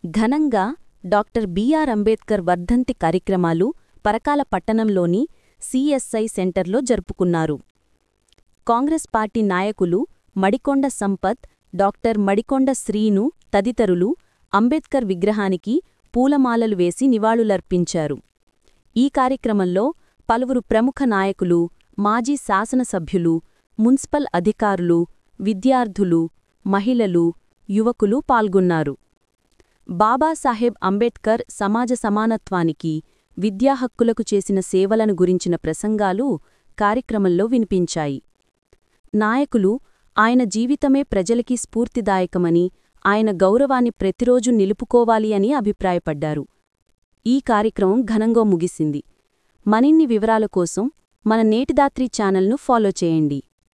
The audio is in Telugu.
ఘనంగా డాక్టర్ బిఆర్ అంబేద్కర్ వర్ధంతి కార్యక్రమాలు పరకాల పట్టణంలోని సిఎస్ఐ సెంటర్లో జరుపుకున్నారు కాంగ్రెస్ పార్టీ నాయకులు మడికొండ సంపత్ డాక్టర్ మడికొండ శ్రీను తదితరులు అంబేద్కర్ విగ్రహానికి పూలమాలలు వేసి నివాళులర్పించారు ఈ కార్యక్రమంలో పలువురు ప్రముఖ నాయకులు మాజీ శాసనసభ్యులు మున్సిపల్ అధికారులు విద్యార్థులు మహిళలు యువకులు పాల్గొన్నారు బాబాసాహెబ్ అంబేద్కర్ సమాజ సమానత్వానికి విద్యా హక్కులకు చేసిన సేవలను గురించిన ప్రసంగాలు కార్యక్రమంలో వినిపించాయి నాయకులు ఆయన జీవితమే ప్రజలకి స్ఫూర్తిదాయకమని ఆయన గౌరవాన్ని ప్రతిరోజు నిలుపుకోవాలి అని అభిప్రాయపడ్డారు ఈ కార్యక్రమం ఘనంగా ముగిసింది మరిన్ని వివరాల కోసం మన నేటిదాత్రి ఛానల్ను ఫాలో చేయండి